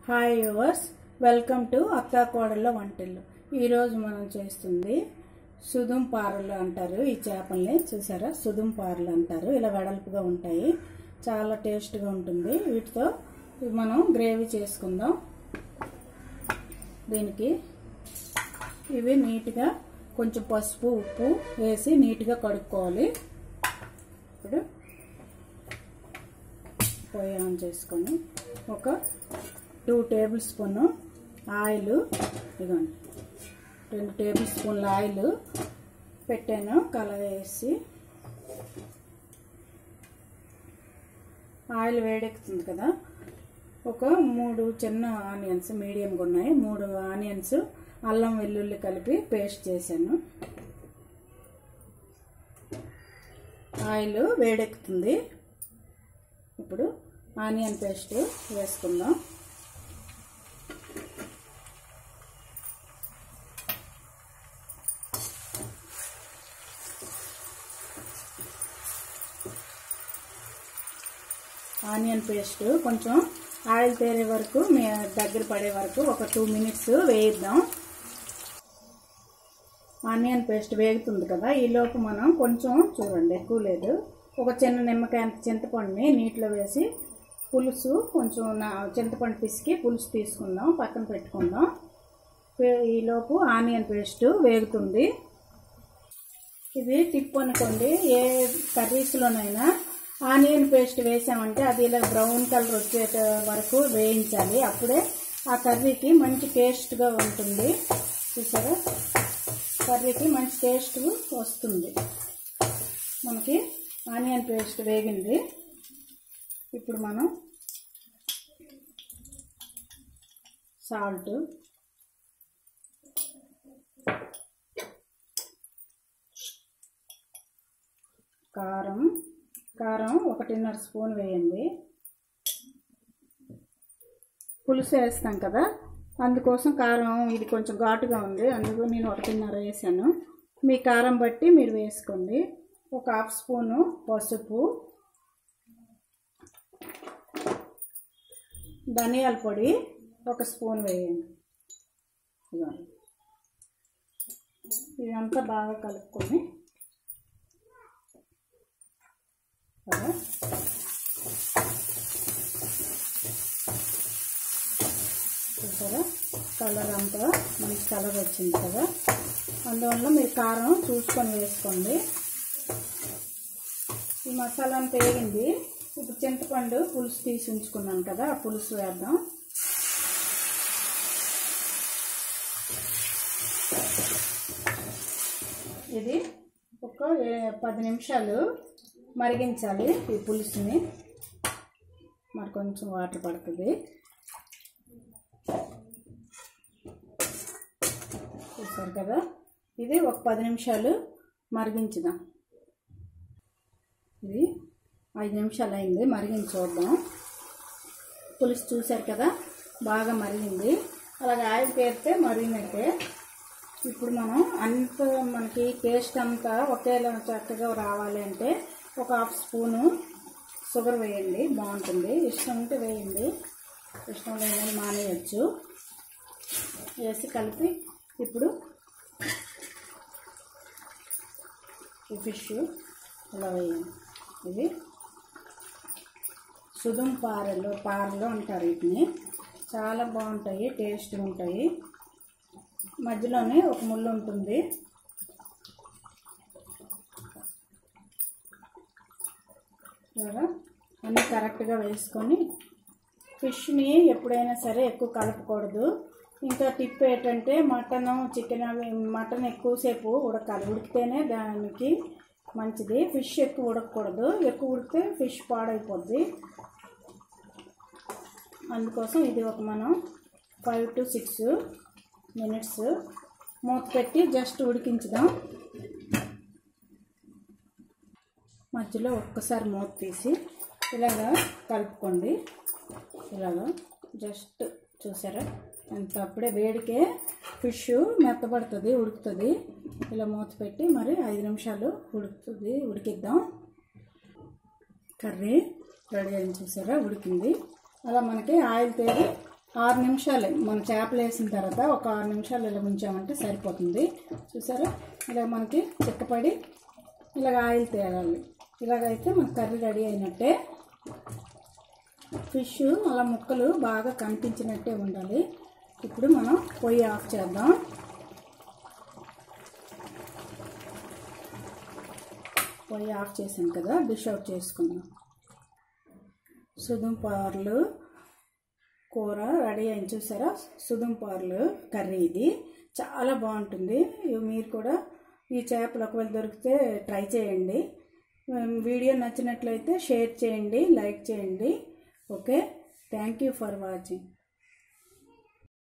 hi yours welcome to అత్తా కోడళ్ళ వంటలు ఈరోజు మనం చేస్తుంది సుదుం పారలు అంటారు ఈ చేపల్ని చూసారా సుదుం పారలు అంటారు ఇలా వెడల్పుగా ఉంటాయి చాలా టేస్ట్గా ఉంటుంది వీటితో మనం గ్రేవీ చేసుకుందాం దీనికి ఇవి నీట్గా కొంచెం పసుపు ఉప్పు వేసి నీట్గా కడుక్కోవాలి ఇప్పుడు పొయ్యి ఆన్ చేసుకొని ఒక టూ టేబుల్ స్పూన్ ఆయిల్ ఇదిగోండి రెండు టేబుల్ స్పూన్ల ఆయిల్ పెట్టాను కలవేసి ఆయిల్ వేడెక్కుతుంది కదా ఒక మూడు చిన్న ఆనియన్స్ మీడియంగా ఉన్నాయి మూడు ఆనియన్స్ అల్లం వెల్లుల్లి కలిపి పేస్ట్ చేశాను ఆయిల్ వేడెక్కుతుంది ఇప్పుడు ఆనియన్ పేస్ట్ వేసుకుందాం ఆనియన్ పేస్ట్ కొంచెం ఆయిల్ తేరే వరకు మీ దగ్గర పడే వరకు ఒక టూ మినిట్స్ వేయిద్దాం ఆనియన్ పేస్ట్ వేగుతుంది కదా ఈలోపు మనం కొంచెం చూడండి ఎక్కువ లేదు ఒక చిన్న నిమ్మకాయ అంత చింతపండుని నీటిలో వేసి పులుసు కొంచెం నా చింతపండు పిసికి పులుసు తీసుకుందాం పక్కన పెట్టుకుందాం ఈలోపు ఆనియన్ పేస్ట్ వేగుతుంది ఇది టిప్ అనుకోండి ఏ కర్రీస్లోనైనా ఆనియన్ పేస్ట్ వేసామంటే అది ఇలా బ్రౌన్ కలర్ వచ్చే వరకు వేయించాలి అప్పుడే ఆ కర్రీకి మంచి టేస్ట్గా ఉంటుంది చూసారా కర్రీకి మంచి టేస్ట్ వస్తుంది మనకి ఆనియన్ పేస్ట్ వేగింది ఇప్పుడు మనం సాల్ట్ కారం కారం ఒకటిన్నర స్పూన్ వేయండి పులుసు వేస్తాం కదా అందుకోసం కారం ఇది కొంచెం ఘాటుగా ఉంది అందుకు నేను ఒకటిన్నర వేసాను మీ కారం బట్టి మీరు వేసుకోండి ఒక హాఫ్ స్పూను పసుపు ధనియాల పొడి ఒక స్పూన్ వేయండి ఇదంతా బాగా కలుపుకొని కదా చూసారా కలర్ అంతా మంచి కలర్ వచ్చింది కదా అందువల్ల మీరు కారం చూసుకొని వేసుకోండి ఈ మసాలా అంతా వేగింది ఇప్పుడు చింతపండు పులుసు తీసి ఉంచుకున్నాను కదా ఆ పులుసు వేద్దాం ఇది ఒక పది నిమిషాలు మరిగించాలి ఈ పులుసుని మరి కొంచెం వాటర్ పడుతుంది చూసారు కదా ఇది ఒక పది నిమిషాలు మరిగించుదాం ఇది ఐదు నిమిషాలు అయింది మరిగించి చూద్దాం పులుసు చూసారు కదా బాగా మరిగింది అలాగే ఆయిల్ పేరితే మరిగినట్టే ఇప్పుడు మనం అంత మనకి టేస్ట్ అంతా ఒకేలా చక్కగా రావాలి అంటే ఒక హాఫ్ స్పూను షుగర్ వేయండి బాగుంటుంది ఇష్టం ఉంటే వేయండి ఇష్టం లేదని మానేయచ్చు వేసి కలిపి ఇప్పుడు ఈ ఫిష్ ఇలా వేయండి ఇది సుధుం పారలు పారలు అంటారు వీటిని చాలా బాగుంటాయి టేస్ట్గా ఉంటాయి మధ్యలోనే ఒక ముళ్ళు ఉంటుంది ఇలాగా అన్నీ కరెక్ట్గా వేసుకొని ఫిష్ని ఎప్పుడైనా సరే ఎక్కువ కలపకూడదు ఇంకా టిప్ ఏంటంటే మటన్ చికెన్ అవి మటన్ ఎక్కువసేపు ఉడకాలి ఉడికితేనే దానికి మంచిది ఫిష్ ఎక్కువ ఉడకకూడదు ఎక్కువ ఉడికితే ఫిష్ పాడైపోద్ది అందుకోసం ఇది ఒక మనం ఫైవ్ టు సిక్స్ మినిట్స్ మూత పెట్టి జస్ట్ ఉడికించుదాం మధ్యలో ఒక్కసారి మూత తీసి ఇలాగా కలుపుకోండి ఇలాగా జస్ట్ చూసారా అంత అప్పుడే వేడికే ఫిష్ మెత్తబడుతుంది ఉడుకుతుంది ఇలా మూత పెట్టి మరి ఐదు నిమిషాలు ఉడుకుతుంది ఉడికిద్దాం కర్రీ రెడీ అయింది చూసారా ఉడికింది అలా మనకి ఆయిల్ తేలి ఆరు నిమిషాలు మన చేపలు వేసిన తర్వాత ఒక ఆరు నిమిషాలు ఇలా ఉంచామంటే సరిపోతుంది చూసారా ఇలా మనకి చిక్కపడి ఇలాగ ఆయిల్ తేలాలి ఇలాగైతే మన కర్రీ రెడీ అయినట్టే ఫిష్ అలా ముక్కలు బాగా కనిపించినట్టే ఉండాలి ఇప్పుడు మనం పొయ్యి ఆఫ్ చేద్దాం పొయ్యి ఆఫ్ చేసాం కదా డిష్ అవుట్ చేసుకుందాం సుదుంపార్లు కూర రెడీ అయింది చూసారా సుదుంపార్లు కర్రీ ఇది చాలా బాగుంటుంది ఇవి మీరు కూడా ఈ చేపలు ఒకవేళ దొరికితే ట్రై చేయండి వీడియో నచ్చినట్లయితే షేర్ చేయండి లైక్ చేయండి okay thank you for watching